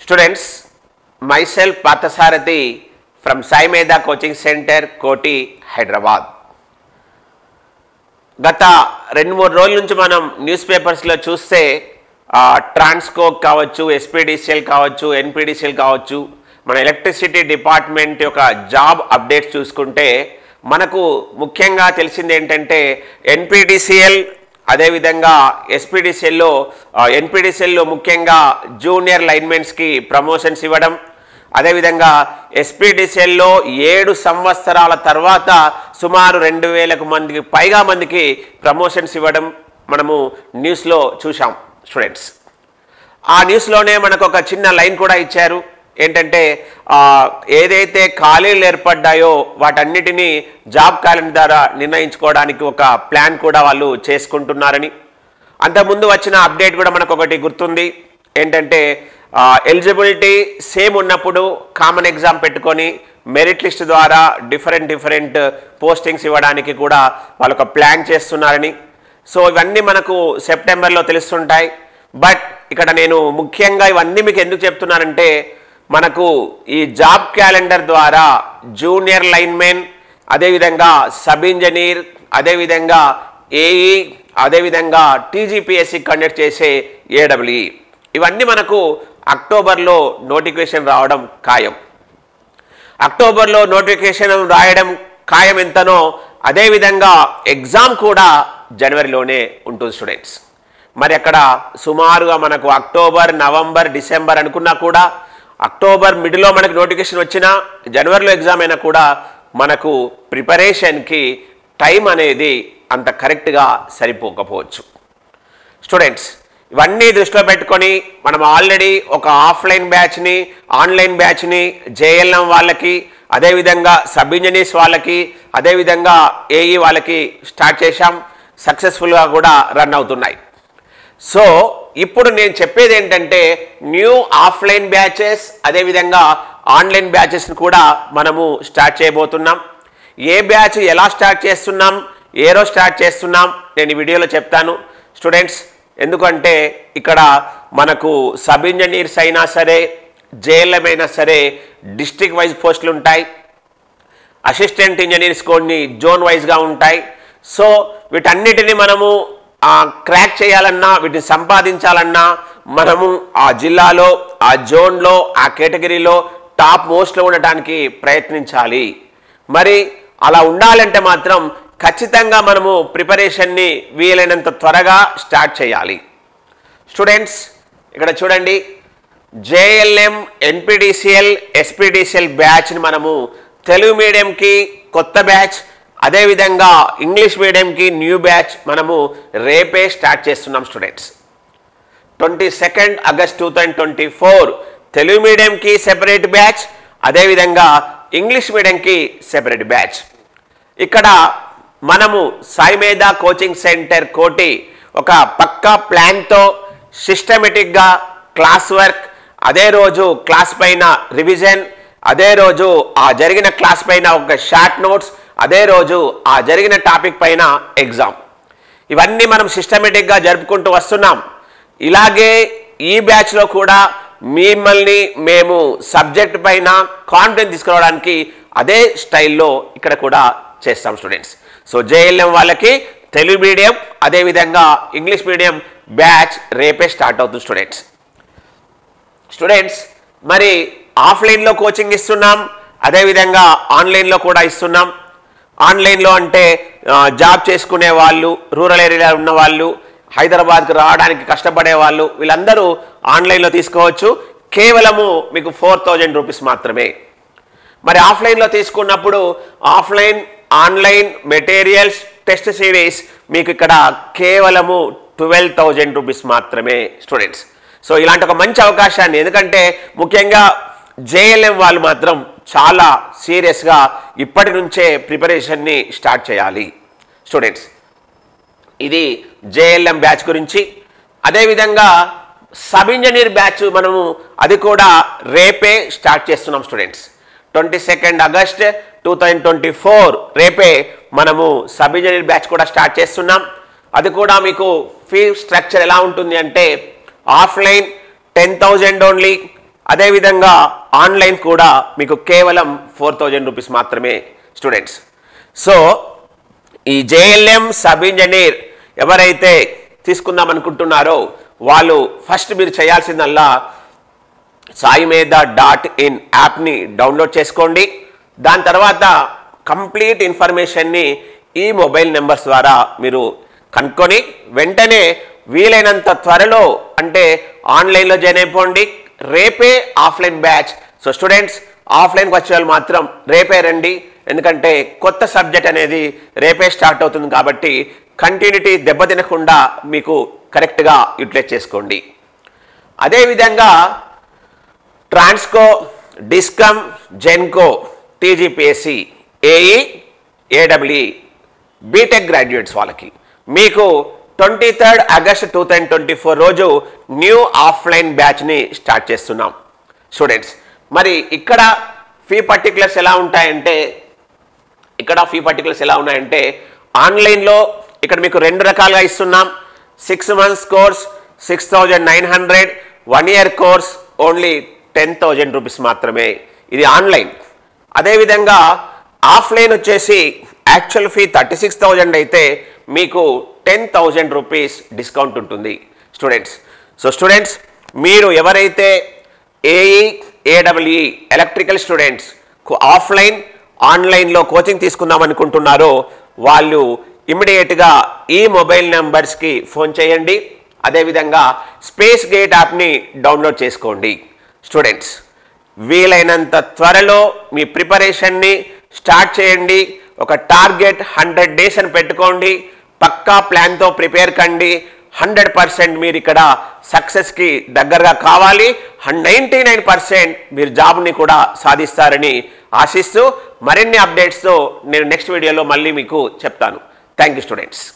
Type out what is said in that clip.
students myself Parthasarathi from Sai Medha coaching centre కోటి హైదరాబాద్ గత రెండు మూడు రోజుల నుంచి మనం న్యూస్ పేపర్స్లో చూస్తే ఆ, ట్రాన్స్కోక్ కావచ్చు ఎస్పీడీసీఎల్ కావచ్చు ఎన్పీడీసీఎల్ కావచ్చు మన ఎలక్ట్రిసిటీ డిపార్ట్మెంట్ యొక్క జాబ్ అప్డేట్స్ చూసుకుంటే మనకు ముఖ్యంగా తెలిసింది ఏంటంటే ఎన్పీడీసీఎల్ అదేవిధంగా ఎస్పీడీసీఎల్లో ఎన్పీడీసీఎల్లో ముఖ్యంగా జూనియర్ లైన్మెన్స్కి ప్రమోషన్స్ ఇవ్వడం అదేవిధంగా ఎస్పీడీసీఎల్లో ఏడు సంవత్సరాల తర్వాత సుమారు రెండు వేలకు మందికి పైగా మందికి ప్రమోషన్స్ ఇవ్వడం మనము న్యూస్లో చూసాం స్టూడెంట్స్ ఆ న్యూస్లోనే మనకు ఒక చిన్న లైన్ కూడా ఇచ్చారు ఏంటంటే ఆ, ఏదైతే ఖాళీలు ఏర్పడ్డాయో వాటన్నిటినీ జాబ్ క్యాలెండర్ ద్వారా నిర్ణయించుకోవడానికి ఒక ప్లాన్ కూడా వాళ్ళు చేసుకుంటున్నారని అంతకుముందు వచ్చిన అప్డేట్ కూడా మనకు ఒకటి గుర్తుంది ఏంటంటే ఎలిజిబిలిటీ సేమ్ ఉన్నప్పుడు కామన్ ఎగ్జామ్ పెట్టుకొని మెరిట్ లిస్ట్ ద్వారా డిఫరెంట్ డిఫరెంట్ పోస్టింగ్స్ ఇవ్వడానికి కూడా వాళ్ళు ఒక ప్లాన్ చేస్తున్నారని సో ఇవన్నీ మనకు సెప్టెంబర్లో తెలుస్తుంటాయి బట్ ఇక్కడ నేను ముఖ్యంగా ఇవన్నీ మీకు ఎందుకు చెప్తున్నానంటే మనకు ఈ జాబ్ క్యాలెండర్ ద్వారా జూనియర్ లైన్మెన్ అదేవిధంగా సబ్ ఇంజనీర్ అదేవిధంగా ఏఈ అదేవిధంగా టీజీపీఎస్సీ కండక్ట్ చేసే ఏడబ్ల్యూఈ ఇవన్నీ మనకు అక్టోబర్లో నోటిఫికేషన్ రావడం ఖాయం అక్టోబర్లో నోటిఫికేషన్ రాయడం ఖాయం ఎంతనో అదేవిధంగా ఎగ్జామ్ కూడా జనవరిలోనే ఉంటుంది స్టూడెంట్స్ మరి అక్కడ సుమారుగా మనకు అక్టోబర్ నవంబర్ డిసెంబర్ అనుకున్నా కూడా అక్టోబర్ మిడిల్లో మనకు నోటిఫికేషన్ వచ్చినా జనవరిలో ఎగ్జామ్ అయినా కూడా మనకు ప్రిపరేషన్కి టైం అనేది అంత కరెక్ట్గా సరిపోకపోవచ్చు స్టూడెంట్స్ ఇవన్నీ దృష్టిలో పెట్టుకొని మనం ఆల్రెడీ ఒక ఆఫ్లైన్ బ్యాచ్ని ఆన్లైన్ బ్యాచ్ని జేఎల్ఎం వాళ్ళకి అదేవిధంగా సబ్ ఇంజనీర్స్ వాళ్ళకి అదేవిధంగా ఏఈ వాళ్ళకి స్టార్ట్ చేశాం సక్సెస్ఫుల్గా కూడా రన్ అవుతున్నాయి సో ఇప్పుడు నేను చెప్పేది ఏంటంటే న్యూ ఆఫ్లైన్ బ్యాచెస్ అదేవిధంగా ఆన్లైన్ బ్యాచెస్ని కూడా మనము స్టార్ట్ చేయబోతున్నాం ఏ బ్యాచ్ ఎలా స్టార్ట్ చేస్తున్నాం ఏ రోజు స్టార్ట్ చేస్తున్నాం నేను ఈ వీడియోలో చెప్తాను స్టూడెంట్స్ ఎందుకంటే ఇక్కడ మనకు సబ్ ఇంజనీర్స్ అయినా సరే జేఎల్ఎం అయినా సరే డిస్ట్రిక్ట్ వైజ్ పోస్టులు ఉంటాయి అసిస్టెంట్ ఇంజనీర్స్ కొన్ని జోన్ వైజ్గా ఉంటాయి సో వీటన్నిటిని మనము క్రాక్ చేయాలన్నా వీటిని సంపాదించాలన్నా మనము ఆ జిల్లాలో ఆ జోన్లో ఆ కేటగిరీలో టాప్ మోస్ట్లో ఉండటానికి ప్రయత్నించాలి మరి అలా ఉండాలంటే మాత్రం ఖచ్చితంగా మనము ప్రిపరేషన్ని వీలైనంత త్వరగా స్టార్ట్ చేయాలి స్టూడెంట్స్ ఇక్కడ చూడండి జేఎల్ఎం ఎన్పిడిసిఎల్ ఎస్పిడిసిఎల్ బ్యాచ్ని మనము తెలుగు మీడియంకి కొత్త బ్యాచ్ అదేవిధంగా ఇంగ్లీష్ మీడియంకి న్యూ బ్యాచ్ మనము రేపే స్టార్ట్ చేస్తున్నాం students twenty second August two thousand twenty four Telugu మీడియంకి సెపరేట్ బ్యాచ్ అదేవిధంగా ఇంగ్లీష్ మీడియంకి సెపరేట్ బ్యాచ్ ఇక్కడ మనము సాయిమేధా కోచింగ్ సెంటర్ కోటి ఒక పక్కా ప్లాన్తో సిస్టమేటిక్గా క్లాస్ వర్క్ అదే రోజు క్లాస్ పైన రివిజన్ అదే రోజు ఆ జరిగిన క్లాస్ పైన ఒక షార్ట్ నోట్స్ అదే రోజు ఆ జరిగిన టాపిక్ పైన ఎగ్జామ్ ఇవన్నీ మనం సిస్టమేటిక్గా జరుపుకుంటూ వస్తున్నాం ఇలాగే ఈ బ్యాచ్లో కూడా మిమ్మల్ని మేము సబ్జెక్ట్ పైన కాన్ఫిడెన్స్ తీసుకురావడానికి అదే స్టైల్లో ఇక్కడ కూడా చేస్తాం స్టూడెంట్స్ సో జేఎల్ఎం వాళ్ళకి తెలుగు మీడియం అదేవిధంగా ఇంగ్లీష్ మీడియం బ్యాచ్ రేపే స్టార్ట్ అవుతుంది స్టూడెంట్స్ స్టూడెంట్స్ మరి ఆఫ్లైన్లో కోచింగ్ ఇస్తున్నాం అదేవిధంగా ఆన్లైన్లో కూడా ఇస్తున్నాం ఆన్లైన్లో అంటే ఆ, జాబ్ చేసుకునే వాళ్ళు రూరల్ ఏరియాలో ఉన్న వాళ్ళు హైదరాబాద్కి రావడానికి కష్టపడే వాళ్ళు వీళ్ళందరూ ఆన్లైన్లో తీసుకోవచ్చు కేవలము మీకు ఫోర్ థౌజండ్ రూపీస్ మాత్రమే మరి ఆఫ్లైన్లో తీసుకున్నప్పుడు offline online materials test series మీకు ఇక్కడ కేవలము ట్వెల్వ్ థౌజండ్ రూపీస్ మాత్రమే స్టూడెంట్స్ సో ఇలాంటి ఒక మంచి అవకాశాన్ని ఎందుకంటే ముఖ్యంగా జేఎల్ఎం వాళ్ళు మాత్రం చాలా సీరియస్గా ఇప్పటి నుంచే ప్రిపరేషన్ని స్టార్ట్ చేయాలి స్టూడెంట్స్ ఇది జేఎల్ఎం బ్యాచ్ గురించి అదేవిధంగా సబ్ ఇంజనీర్ బ్యాచ్ మనము అది కూడా రేపే స్టార్ట్ చేస్తున్నాం students twenty second August two thousand twenty four రేపే మనము సబ్ ఇంజనీర్ బ్యాచ్ కూడా స్టార్ట్ చేస్తున్నాం అది కూడా మీకు ఫీ స్ట్రక్చర్ ఎలా ఉంటుంది అంటే ఆఫ్లైన్ టెన్ థౌజండ్ ఓన్లీ అదేవిధంగా ఆన్లైన్ కూడా మీకు కేవలం ఫోర్ థౌజండ్ రూపీస్ మాత్రమే స్టూడెంట్స్ సో ఈ జేఎల్ఎం సబ్ ఇంజనీర్ ఎవరైతే తీసుకుందాం అనుకుంటున్నారో వాళ్ళు ఫస్ట్ మీరు చేయాల్సిందల్లా సాయి మీద డాట్ ఇన్ యాప్ని డౌన్లోడ్ చేసుకోండి దాని తర్వాత కంప్లీట్ ఇన్ఫర్మేషన్ని ఈ మొబైల్ నెంబర్స్ ద్వారా మీరు కనుక్కొని వెంటనే వీలైనంత త్వరలో అంటే ఆన్లైన్లో జాయిన్ అయిపోండి రేపే ఆఫ్లైన్ బ్యాచ్ సో స్టూడెంట్స్ ఆఫ్లైన్కి వచ్చే వాళ్ళు మాత్రం రేపే రండి ఎందుకంటే కొత్త సబ్జెక్ట్ అనేది రేపే స్టార్ట్ అవుతుంది కాబట్టి కంటిన్యూటీ దెబ్బతినకుండా మీకు కరెక్ట్గా యూటిలైజ్ చేసుకోండి అదేవిధంగా Transco discom Genco TGPSC AE AWE BTech graduates వాళ్ళకి మీకు twenty third August two thousand twenty four రోజు న్యూ ఆఫ్లైన్ బ్యాచ్ని స్టార్ట్ చేస్తున్నాం స్టూడెంట్స్ మరి ఇక్కడ ఫీ పర్టికులర్స్ ఎలా ఉంటాయంటే ఇక్కడ ఫీ పర్టికులర్స్ ఎలా ఉన్నాయంటే ఆన్లైన్లో ఇక్కడ మీకు రెండు రకాలుగా ఇస్తున్నాం six months course six thousand nine hundred one year course only ten thousand rupees మాత్రమే ఇది ఆన్లైన్ అదేవిధంగా ఆఫ్లైన్ వచ్చేసి actual fee thirty six thousand అయితే మీకు టెన్ థౌజండ్ రూపీస్ డిస్కౌంట్ ఉంటుంది స్టూడెంట్స్ సో స్టూడెంట్స్ మీరు ఎవరైతే AE AWE electrical students offline ఆన్లైన్లో కోచింగ్ తీసుకుందాం అనుకుంటున్నారో వాళ్ళు ఇమ్మీడియట్గా ఈ మొబైల్ నెంబర్స్కి ఫోన్ చేయండి అదేవిధంగా స్పేస్ గేట్ యాప్ని డౌన్లోడ్ చేసుకోండి స్టూడెంట్స్ వీలైనంత త్వరలో మీ ప్రిపరేషన్ని స్టార్ట్ చేయండి ఒక టార్గెట్ హండ్రెడ్ డేస్ అని పెట్టుకోండి పక్కా ప్లాన్తో ప్రిపేర్ కండి హండ్రెడ్ పర్సెంట్ మీరు ఇక్కడ సక్సెస్కి దగ్గరగా కావాలి నైంటీ నైన్ పర్సెంట్ మీరు జాబ్ని కూడా సాధిస్తారని ఆశిస్తూ మరిన్ని అప్డేట్స్తో నేను నెక్స్ట్ వీడియోలో మళ్ళీ మీకు చెప్తాను థ్యాంక్ యూ స్టూడెంట్స్